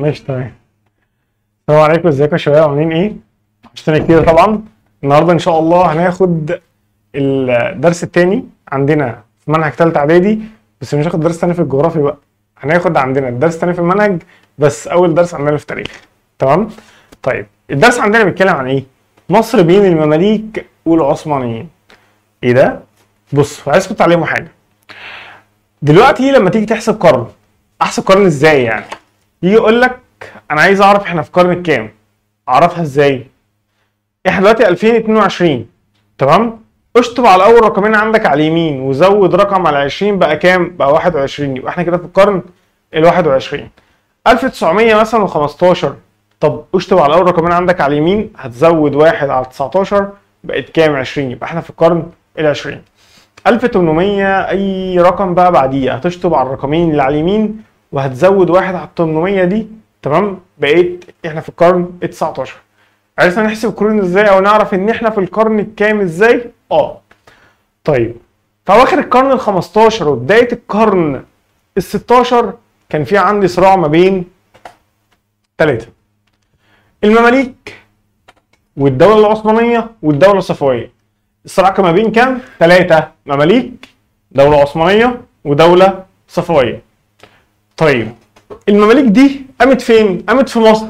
ماشي تمام السلام عليكم ازيكم يا شباب عاملين ايه؟ وحشتنا كتير طبعا النهارده ان شاء الله هناخد الدرس التاني عندنا في منهج تالتة اعدادي بس مش هناخد درس تاني في الجغرافيا بقى هناخد عندنا الدرس التاني في المنهج بس اول درس عندنا في التاريخ تمام؟ طيب الدرس عندنا بيتكلم عن ايه؟ مصر بين المماليك والعثمانيين ايه ده؟ بص عايزكم تتعلموا حاجه دلوقتي لما تيجي تحسب قرن احسب قرن ازاي يعني؟ يجي يقول لك انا عايز اعرف احنا في قرن الكام اعرفها ازاي احنا دلوقتي 2022 تمام اشطب على اول رقمين عندك على اليمين وزود رقم على 20 بقى كام بقى 21 يبقى احنا كده في القرن ال 21 1900 مثلا و15 طب اشطب على اول رقمين عندك على اليمين هتزود واحد على 19 بقت كام 20 يبقى احنا في القرن ال 20 1800 اي رقم بقى بعديه هتشطب على الرقمين اللي على اليمين وهتزود واحد على 800 دي تمام بقيت احنا في القرن ال 19 عرفنا نحسب القرون ازاي او نعرف ان احنا في القرن الكام ازاي اه طيب في اواخر القرن ال 15 وبدايه القرن ال 16 كان في عندي صراع ما بين ثلاثه المماليك والدوله العثمانيه والدوله الصفويه الصراع كان ما بين كام ثلاثه مماليك دوله عثمانيه ودوله صفويه طيب المماليك دي قامت فين؟ قامت في مصر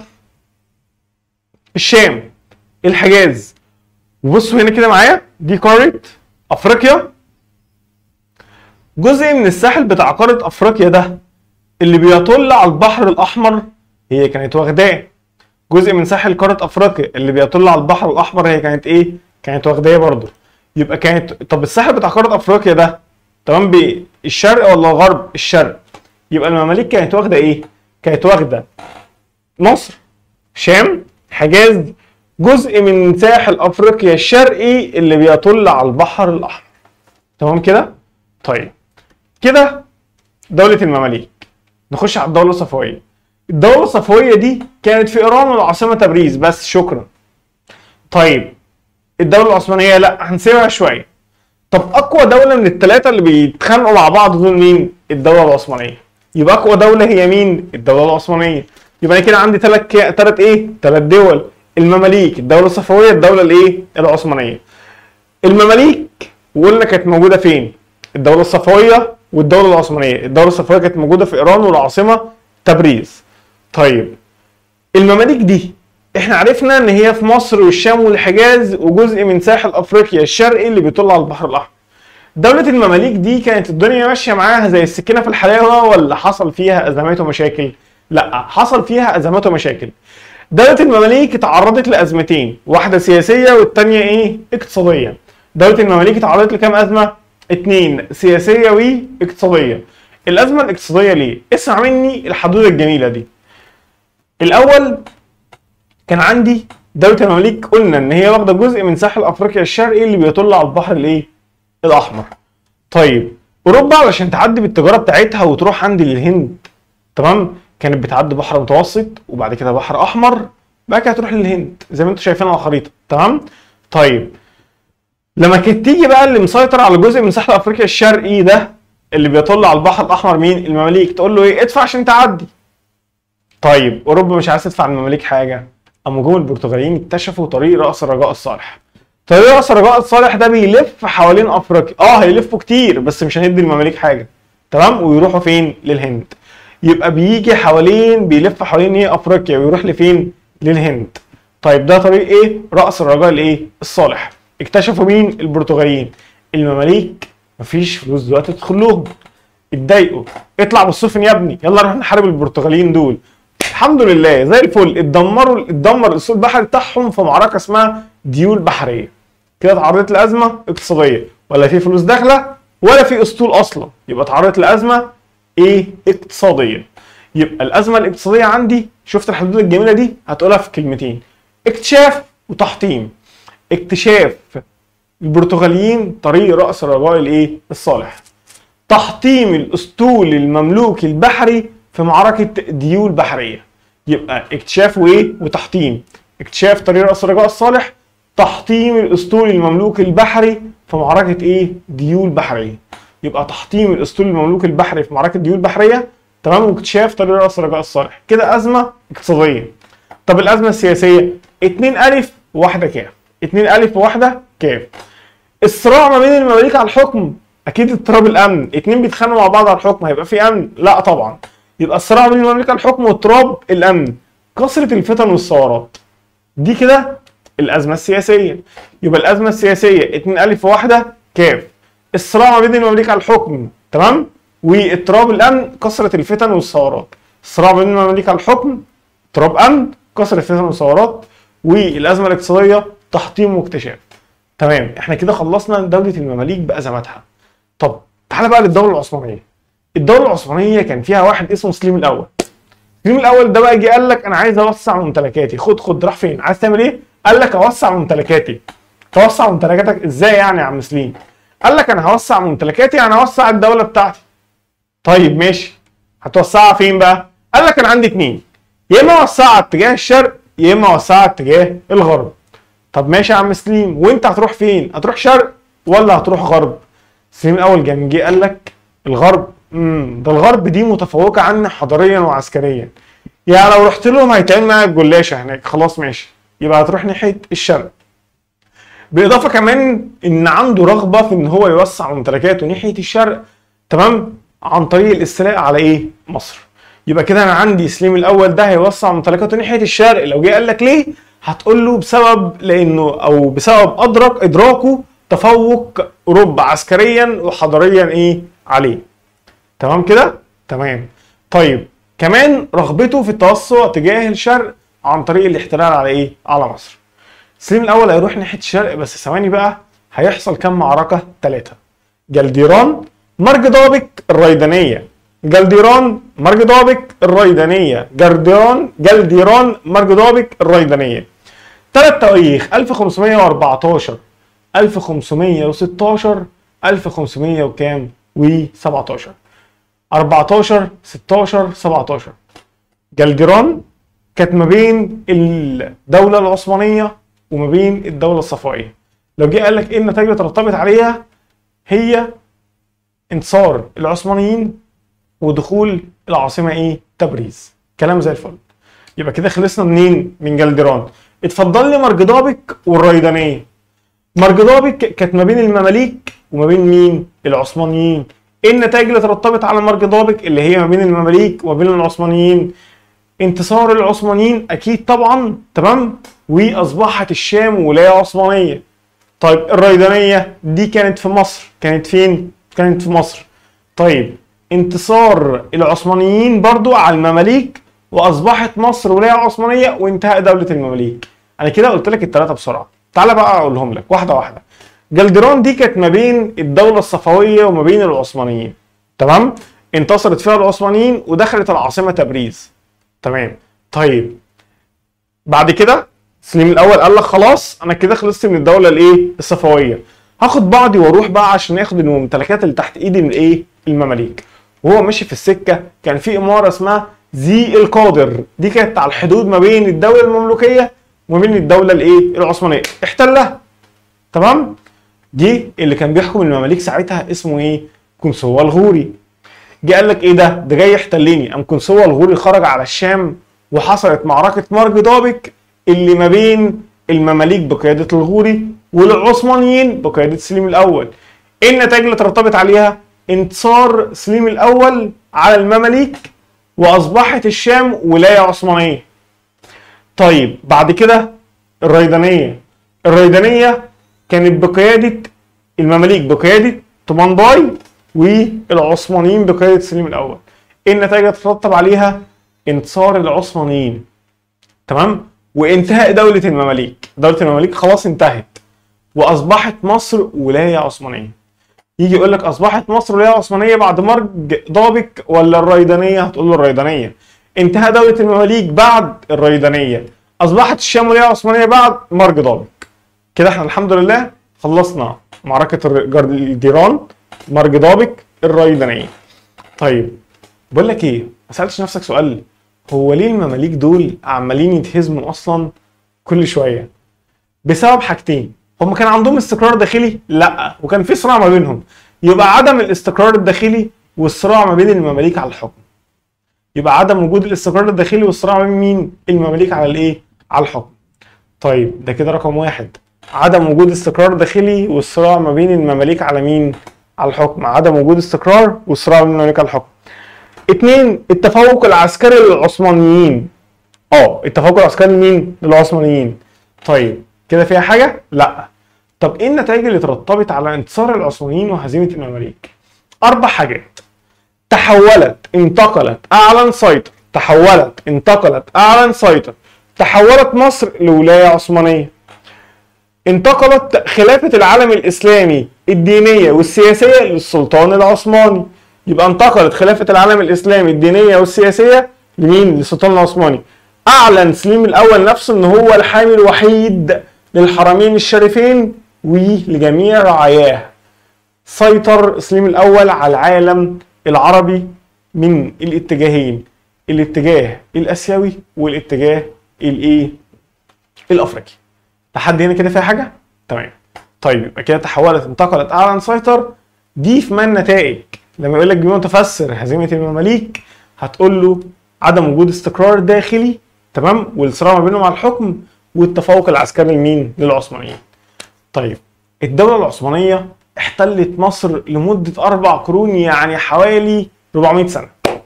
الشام الحجاز وبصوا هنا كده معايا دي قارة افريقيا جزء من الساحل بتاع قارة افريقيا ده اللي بيطل على البحر الاحمر هي كانت واخداه جزء من ساحل قارة افريقيا اللي بيطل على البحر الاحمر هي كانت ايه؟ كانت واخداه برضه يبقى كانت طب الساحل بتاع قارة افريقيا ده تمام بالشرق ولا الغرب؟ الشرق يبقى المماليك كانت واخده ايه؟ كانت واخده مصر شام حجاز جزء من ساحل افريقيا الشرقي اللي بيطل على البحر الاحمر تمام كده؟ طيب كده دولة المماليك نخش على الدولة الصفوية الدولة الصفوية دي كانت في ايران والعاصمة تبريز بس شكرا طيب الدولة العثمانية لا هنسيبها شوية طب اقوى دولة من الثلاثة اللي بيتخانقوا مع بعض دول مين؟ الدولة العثمانية يبقى اقوى دوله هي مين؟ الدوله العثمانيه يبقى انا كده عندي ثلاث كي... ثلاث ايه؟ ثلاث دول المماليك الدوله الصفويه الدوله الايه؟ العثمانيه المماليك وقلنا كانت موجوده فين؟ الدوله الصفويه والدوله العثمانيه الدوله الصفويه كانت موجوده في ايران والعاصمه تبريز طيب المماليك دي احنا عرفنا ان هي في مصر والشام والحجاز وجزء من ساحل افريقيا الشرقي اللي بيطل على البحر الاحمر دولة المماليك دي كانت الدنيا ماشية معاها زي السكينة في الحلاوة ولا حصل فيها أزمات ومشاكل؟ لا حصل فيها أزمات ومشاكل. دولة المماليك اتعرضت لأزمتين، واحدة سياسية والتانية إيه؟ اقتصادية. دولة المماليك اتعرضت لكام أزمة؟ اتنين سياسية واقتصادية. الأزمة الاقتصادية ليه؟ اسمع مني الحدوتة الجميلة دي. الأول كان عندي دولة المماليك قلنا إن هي واخدة جزء من ساحل أفريقيا الشرقي اللي بيطل على البحر الإيه؟ الاحمر طيب اوروبا علشان تعدي بالتجاره بتاعتها وتروح عند الهند تمام كانت بتعدي بحر متوسط وبعد كده بحر احمر بعد كده تروح للهند زي ما انتم شايفين على الخريطه تمام طيب لما كانت تيجي بقى اللي مسيطر على جزء من ساحل افريقيا الشرقي ده اللي بيطل على البحر الاحمر مين المماليك تقول له ايه ادفع عشان تعدي طيب اوروبا مش عايز تدفع المماليك حاجه اما جم البرتغاليين اكتشفوا طريق راس الرجاء الصالح طريق راس الرجاء الصالح ده بيلف حوالين افريقيا اه هيلفوا كتير بس مش هندي المماليك حاجه تمام ويروحوا فين للهند يبقى بيجي حوالين بيلف حوالين ايه افريقيا ويروح لفين للهند طيب ده طريق ايه راس الرجاء الايه الصالح اكتشفوا مين البرتغاليين المماليك مفيش فلوس دلوقتي تدخل لهم اتضايقوا اطلع بالسفن يا ابني يلا نروح نحارب البرتغاليين دول الحمد لله زي الفل اتدمروا اتدمر الاسطول البحري بتاعهم في معركه اسمها ديول بحريه كده اتعرضت لازمه اقتصاديه ولا في فلوس داخله ولا في اسطول اصلا يبقى اتعرضت لازمه ايه اقتصاديه يبقى الازمه الاقتصاديه عندي شفت الحدود الجميله دي هتقولها في كلمتين اكتشاف وتحطيم اكتشاف البرتغاليين طريق راس الرجاء الايه الصالح تحطيم الاسطول المملوكي البحري في معركه ديول بحريه يبقى اكتشاف وايه وتحطيم اكتشاف طريق راس الرجاء الصالح تحطيم الاسطول المملوكي البحري في معركه ايه ديول بحريه يبقى تحطيم الاسطول المملوكي البحري في معركه ديول بحريه تمام واكتشاف طريق راس الرجاء الصالح كده ازمه اقتصاديه طب الازمه السياسيه 2 الف وواحده كاف 2 الف وواحده كاف الصراع ما بين المماليك على الحكم اكيد اضطراب الامن اتنين بيتخانقوا مع بعض على الحكم هيبقى في امن لا طبعا يبقى الصراع بين المماليك على الحكم واضطراب الامن كثره الفتن والثورات دي كده الازمه السياسيه يبقى الازمه السياسيه 2 الف وواحده كاف الصراع ما بين المماليك على الحكم تمام واضطراب الامن كثره الفتن والثورات الصراع بين المماليك على الحكم اضطراب امن كثره الفتن والثورات والازمه الاقتصاديه تحطيم واكتشاف تمام احنا كده خلصنا دوله المماليك بازماتها طب تعالى بقى للدوله العثمانيه الدوله العثمانيه كان فيها واحد اسمه سليم الاول سليم الاول ده بقى جه قال لك انا عايز اوسع ممتلكاتي خد خد راح فين عايز تعمل ايه قال لك اوسع ممتلكاتي توسع ممتلكاتك ازاي يعني يا عم سليم قال لك انا هوسع ممتلكاتي يعني هوسع الدوله بتاعتي طيب ماشي هتوسعها فين بقى قال لك انا عندي اتنين يا اما اوسعها اتجاه الشرق يا اما اوسعها اتجاه الغرب طب ماشي يا عم سليم وانت هتروح فين هتروح شرق ولا هتروح غرب سليم الاول جه جه قال لك الغرب امم ده الغرب دي متفوقه عني حضاريا وعسكريا يعني لو رحت لهم هيتعمل معاك جلاشه هناك خلاص ماشي يبقى هتروح ناحيه الشرق بالاضافه كمان ان عنده رغبه في ان هو يوسع ممتلكاته ناحيه الشرق تمام عن طريق الاستيلاء على ايه مصر يبقى كده انا عندي سليم الاول ده هيوسع ممتلكاته ناحيه الشرق لو جه قال لك ليه هتقول له بسبب لانه او بسبب ادرك ادراكه تفوق اوروبا عسكريا وحضاريا ايه عليه تمام كده تمام طيب كمان رغبته في التوسع تجاه الشرق عن طريق الاحتلال على ايه على مصر سليم الاول هيروح ناحيه الشرق بس ثواني بقى هيحصل كام معركه ثلاثه جلديران مرجدابك الريدانيه جلديران مرجدابك الريدانيه جرديران جلديران مرجدابك الريدانيه ثلاث تواريخ 1514 1516 1500 وكام و17 14 16 17 جلديران كانت ما بين الدولة العثمانية وما بين الدولة الصفوية لو جه قال لك ايه النتائج اللي ترتبط عليها هي انتصار العثمانيين ودخول العاصمة ايه تبريز كلام زي الفل يبقى كده خلصنا منين من جلديران اتفضل لي مرجدابك والريدانية مرجدابك كانت ما بين المماليك وما بين مين العثمانيين ايه النتائج اللي ترتبط على مرجدابك اللي هي ما بين المماليك وما بين العثمانيين انتصار العثمانيين اكيد طبعا تمام واصبحت الشام ولايه عثمانيه طيب الريدانيه دي كانت في مصر كانت فين كانت في مصر طيب انتصار العثمانيين برضو على المماليك واصبحت مصر ولايه عثمانيه وانتهاء دوله المماليك انا كده قلت لك الثلاثه بسرعه تعالى بقى اقولهم لك واحده واحده جلدران دي كانت ما بين الدوله الصفويه وما بين العثمانيين تمام انتصرت فيها العثمانيين ودخلت العاصمه تبريز تمام طيب بعد كده سليم الاول قال لك خلاص انا كده خلصت من الدوله الايه الصفويه هاخد بعضي واروح بقى عشان اخد الممتلكات اللي تحت ايدي من ايه المماليك وهو ماشي في السكه كان في اماره اسمها ذي القادر دي كانت على الحدود ما بين الدوله المملوكيه وما بين الدوله الايه العثمانيه احتلها تمام دي اللي كان بيحكم المماليك ساعتها اسمه ايه كنسوة الغوري جه قال لك ايه ده ده جاي يحتلني قام كنسوة الغوري خرج على الشام وحصلت معركه مرج ضابك اللي ما بين المماليك بقياده الغوري والعثمانيين بقياده سليم الاول ايه النتائج اللي ترتبط عليها انتصار سليم الاول على المماليك واصبحت الشام ولايه عثمانيه طيب بعد كده الريدانيه الريدانيه كانت بقياده المماليك بقياده طومانباي والعثمانيين بقياده سليم الاول ايه النتائج اللي تترتب عليها انتصار العثمانيين تمام وانتهاء دوله المماليك دوله المماليك خلاص انتهت واصبحت مصر ولايه عثمانيه يجي يقول لك اصبحت مصر ولايه عثمانيه بعد مرج ضابك ولا الريدانيه هتقول له الريدانيه انتهى دوله المماليك بعد الريدانيه اصبحت الشام ولايه عثمانيه بعد مرج ضابك كده احنا الحمد لله خلصنا معركه الجيران مرج ضابك الريدانيه طيب بقول لك ايه ما سالتش نفسك سؤال هو ليه المماليك دول عمالين يتهزموا اصلا كل شويه بسبب حاجتين هم كان عندهم استقرار داخلي لا وكان في صراع ما بينهم يبقى عدم الاستقرار الداخلي والصراع ما بين المماليك على الحكم يبقى عدم وجود الاستقرار الداخلي والصراع بين مين المماليك على الايه على الحكم طيب ده كده رقم واحد عدم وجود استقرار داخلي والصراع ما بين المماليك على مين على الحكم عدم وجود استقرار والصراع بين المماليك على الحكم اتنين التفوق العسكري للعثمانيين اه التفوق العسكري لمين للعثمانيين طيب كده فيها حاجه لا طب ايه النتائج اللي ترتبط على انتصار العثمانيين وهزيمه المماليك اربع حاجات تحولت انتقلت اعلن سيطر تحولت انتقلت اعلن سيطر تحولت مصر لولايه عثمانيه انتقلت خلافة العالم الإسلامي الدينية والسياسية للسلطان العثماني يبقى انتقلت خلافة العالم الإسلامي الدينية والسياسية لمين؟ للسلطان العثماني أعلن سليم الأول نفسه إن هو الحامي الوحيد للحرمين الشريفين ولجميع رعاياه سيطر سليم الأول على العالم العربي من الاتجاهين الاتجاه الآسيوي والاتجاه الإيه؟ الأفريقي لحد هنا كده فيها حاجه تمام طيب يبقى كده تحولت انتقلت اعلن سيطر دي في ما النتائج لما يقول لك بما تفسر هزيمه المماليك هتقول له عدم وجود استقرار داخلي تمام والصراع ما بينهم على الحكم والتفوق العسكري لمين للعثمانيين طيب الدوله العثمانيه احتلت مصر لمده اربع قرون يعني حوالي 400 سنه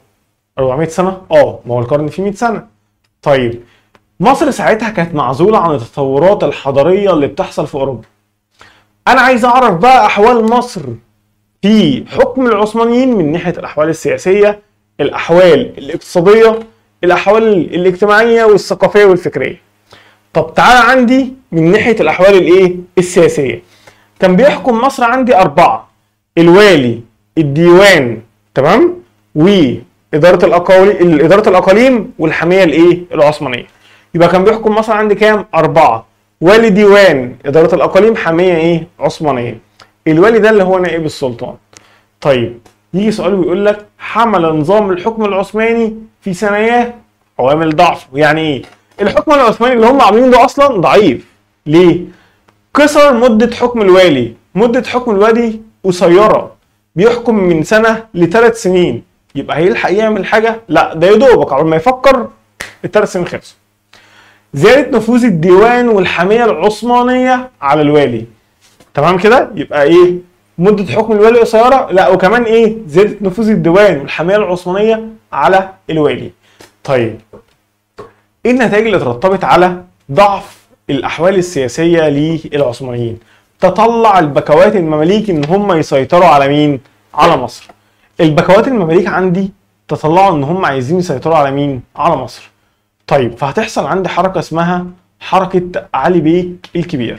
400 سنه اه ما هو القرن فيه 100 سنه طيب مصر ساعتها كانت معزولة عن التطورات الحضارية اللي بتحصل في أوروبا. أنا عايز أعرف بقى أحوال مصر في حكم العثمانيين من ناحية الأحوال السياسية، الأحوال الاقتصادية، الأحوال الاجتماعية والثقافية والفكرية. طب تعالى عندي من ناحية الأحوال الإيه؟ السياسية. كان بيحكم مصر عندي أربعة الوالي، الديوان، تمام؟ وإدارة الأقاليم إدارة الأقاليم والحمية الإيه؟ العثمانية. يبقى كان بيحكم مصر عندي كام؟ أربعة. والي ديوان إدارة الأقاليم حامية إيه؟ عثمانية. الوالي ده اللي هو نائب السلطان. طيب يجي سؤال ويقول لك حمل نظام الحكم العثماني في ثناياه عوامل ضعفه، يعني إيه؟ الحكم العثماني اللي هم عاملينه ده أصلا ضعيف. ليه؟ كسر مدة حكم الوالي، مدة حكم الوالي قصيرة. بيحكم من سنة لثلاث سنين. يبقى هيلحق يعمل حاجة؟ لا ده يا دوبك قبل ما يفكر الثلاث سنين خلصوا. زيادة نفوذ الديوان والحمية العثمانية على الوالي تمام كده يبقى ايه مدة حكم الوالي قصيرة لا وكمان ايه زيادة نفوذ الديوان والحمية العثمانية على الوالي طيب ايه النتائج اللي ترتبط على ضعف الاحوال السياسية للعثمانيين تطلع البكوات المماليك ان هم يسيطروا على مين على مصر البكوات المماليك عندي تطلعوا ان هم عايزين يسيطروا على مين على مصر طيب فهتحصل عندي حركه اسمها حركه علي بيك الكبير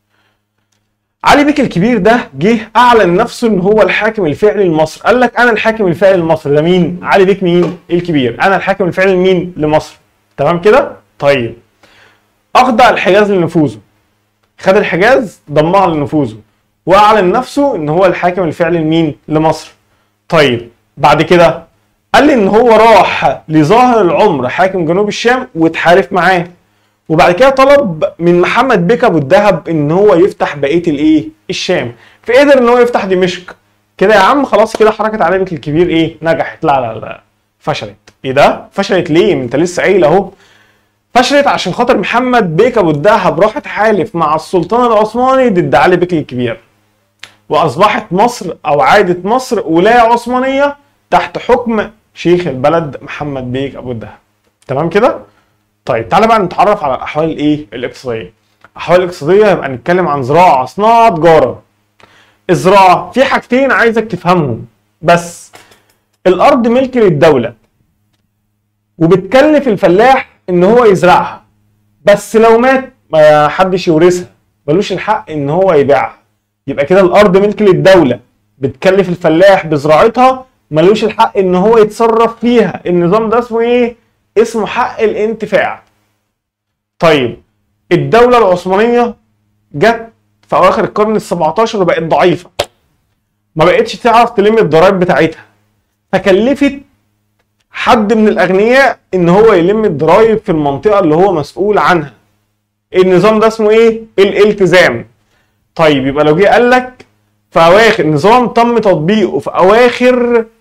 علي بيك الكبير ده جه اعلن نفسه ان هو الحاكم الفعلي لمصر قال لك انا الحاكم الفعلي لمصر ده مين علي بيك مين الكبير انا الحاكم الفعلي لمين لمصر تمام كده طيب اخضع الحجاز لنفوذه خد الحجاز ضمها لنفوذه واعلن نفسه ان هو الحاكم الفعلي لمين لمصر طيب بعد كده قال لي ان هو راح لظاهر العمر حاكم جنوب الشام واتحالف معاه وبعد كده طلب من محمد بيك ابو الدهب ان هو يفتح بقيه الايه الشام فقدر ان هو يفتح دمشق كده يا عم خلاص كده حركه علي بيك الكبير ايه نجحت لا لا لا فشلت ايه ده فشلت ليه ما انت لسه قايل اهو فشلت عشان خاطر محمد بيك ابو الدهب راح اتحالف مع السلطان العثماني ضد علي بيك الكبير واصبحت مصر او عادت مصر ولايه عثمانيه تحت حكم شيخ البلد محمد بيك ابو الدهب تمام كده طيب تعالى بقى نتعرف على الاحوال الايه الاقتصاديه الاحوال الاقتصاديه يبقى نتكلم عن زراعه صناعه تجاره الزراعه في حاجتين عايزك تفهمهم بس الارض ملك للدوله وبتكلف الفلاح ان هو يزرعها بس لو مات ما حدش يورثها ملوش الحق ان هو يبيعها يبقى كده الارض ملك للدوله بتكلف الفلاح بزراعتها ملوش الحق ان هو يتصرف فيها النظام ده اسمه ايه اسمه حق الانتفاع طيب الدولة العثمانية جت في اواخر القرن ال17 وبقت ضعيفة ما بقتش تعرف تلم الضرائب بتاعتها فكلفت حد من الاغنياء ان هو يلم الضرائب في المنطقة اللي هو مسؤول عنها النظام ده اسمه ايه الالتزام طيب يبقى لو جه قال لك في اواخر نظام تم تطبيقه في اواخر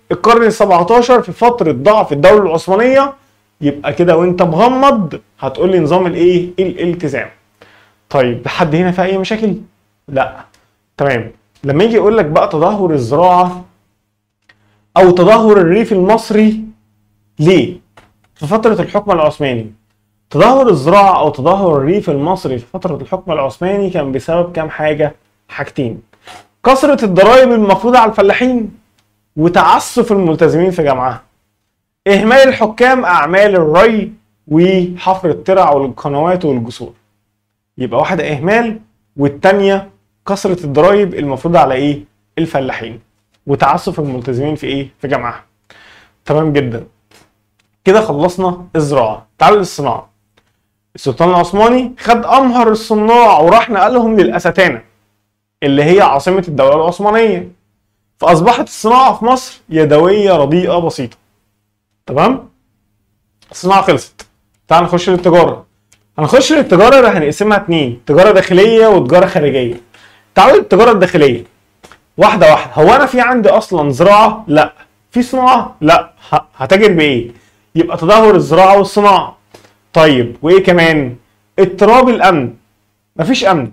القرن ال 17 في فتره ضعف الدوله العثمانيه يبقى كده وانت مغمض هتقول لي نظام الايه الالتزام طيب لحد هنا في اي مشاكل لا تمام لما يجي يقول لك بقى تدهور الزراعه او تدهور الريف المصري ليه في فتره الحكم العثماني تدهور الزراعه او تدهور الريف المصري في فتره الحكم العثماني كان بسبب كام حاجه حاجتين كثره الضرائب المفروضه على الفلاحين وتعسف الملتزمين في جمعها اهمال الحكام اعمال الري وحفر الترع والقنوات والجسور يبقى واحده اهمال والتانيه كثره الضرائب المفروضه على ايه الفلاحين وتعسف الملتزمين في ايه في جمعها تمام جدا كده خلصنا الزراعه تعالوا للصناعه السلطان العثماني خد امهر الصناع وراح نقلهم للاستانه اللي هي عاصمه الدوله العثمانيه فاصبحت الصناعه في مصر يدويه رديئه بسيطه تمام الصناعه خلصت تعال نخش للتجاره هنخش للتجاره اللي هنقسمها اتنين تجاره داخليه وتجاره خارجيه تعالوا للتجاره الداخليه واحده واحده هو انا في عندي اصلا زراعه لا في صناعه لا ه- هتاجر بايه يبقى تدهور الزراعه والصناعه طيب وايه كمان اضطراب الامن مفيش امن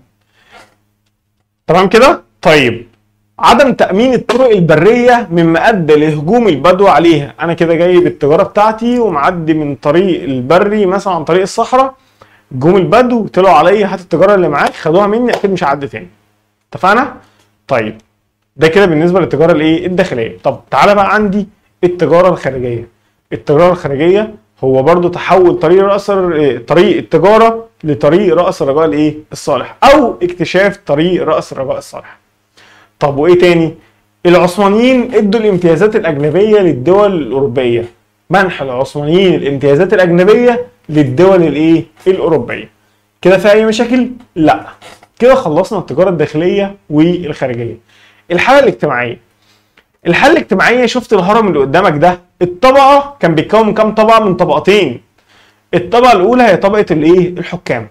تمام كده طيب عدم تامين الطرق البريه مما ادى لهجوم البدو عليها انا كده جاي بالتجاره بتاعتي ومعدي من طريق البري مثلا عن طريق الصحراء جم البدو طلعوا عليا هات التجاره اللي معاك خدوها مني اكيد مش هعدي تاني اتفقنا طيب ده كده بالنسبه للتجاره الايه الداخليه طب تعالى بقى عندي التجاره الخارجيه التجاره الخارجيه هو برضو تحول طريق راس الر- طريق التجاره لطريق راس الرجاء الايه الصالح او اكتشاف طريق راس الرجاء الصالح طب وايه تاني العثمانيين ادوا الامتيازات الاجنبيه للدول الاوروبيه منح العثمانيين الامتيازات الاجنبيه للدول الايه الاوروبيه كده في اي مشاكل لا كده خلصنا التجاره الداخليه والخارجيه الحاله الاجتماعيه الحاله الاجتماعيه شفت الهرم اللي قدامك ده الطبقه كان بيتكون من كام طبقه من طبقتين الطبقه الاولى هي طبقه الايه الحكام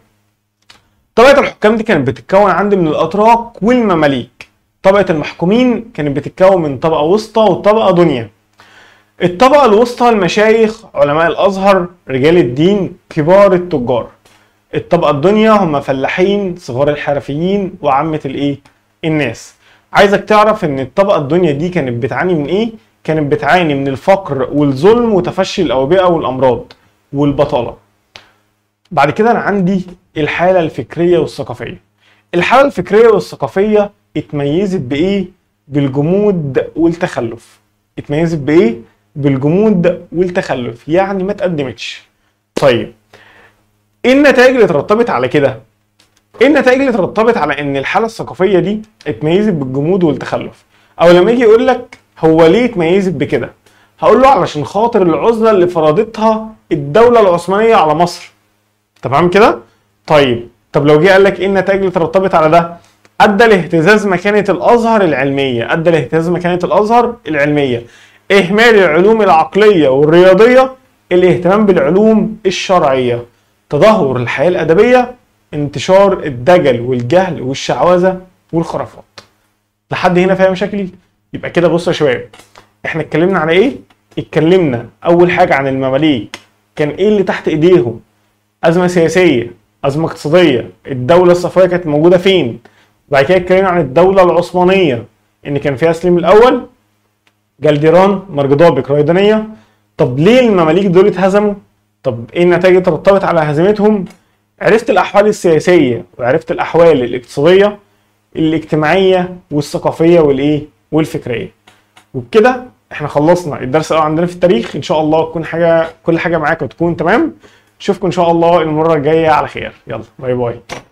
طبقه الحكام دي كانت بتتكون عندي من الاتراك والمماليك طبقه المحكومين كانت بتتكون من طبقه وسطى وطبقه دنيا الطبقه الوسطى المشايخ علماء الازهر رجال الدين كبار التجار الطبقه الدنيا هم فلاحين صغار الحرفيين وعامه الايه الناس عايزك تعرف ان الطبقه الدنيا دي كانت بتعاني من ايه كانت بتعاني من الفقر والظلم وتفشي الاوبئه والامراض والبطاله بعد كده انا عندي الحاله الفكريه والثقافيه الحاله الفكريه والثقافيه اتميزت بايه بالجمود والتخلف اتميزت بايه بالجمود والتخلف يعني ما تقدمتش طيب ايه النتائج اللي اترتبت على كده ايه النتائج اللي اترتبت على ان الحاله الثقافيه دي اتميزت بالجمود والتخلف او لما يجي يقول لك هو ليه اتميزت بكده هقول له علشان خاطر العزله اللي فرضتها الدوله العثمانيه على مصر تمام كده طيب طب لو جه قال لك ايه النتائج اللي ترتبط على ده ادى لاهتزاز مكانه الازهر العلميه ادى لاهتزاز مكانه الازهر العلميه اهمال العلوم العقليه والرياضيه الاهتمام بالعلوم الشرعيه تدهور الحياه الادبيه انتشار الدجل والجهل والشعوذه والخرافات لحد هنا فيها مشاكل يبقى كده بص يا شباب احنا اتكلمنا على ايه اتكلمنا اول حاجه عن المماليك كان ايه اللي تحت ايديهم ازمه سياسيه ازمه اقتصاديه الدوله الصفويه كانت موجوده فين وبعد كده اتكلمنا عن الدوله العثمانيه ان كان فيها سليم الاول جلديران مرجدابك ريدانيه طب ليه المماليك دول اتهزموا طب ايه النتائج اللي ترتبط على هزيمتهم عرفت الاحوال السياسيه وعرفت الاحوال الاقتصاديه الاجتماعيه والثقافيه والايه والفكريه وبكده احنا خلصنا الدرس الاول عندنا في التاريخ ان شاء الله تكون حاجه كل حاجه معاك وتكون تمام نشوفكم ان شاء الله المره الجايه على خير يلا باي باي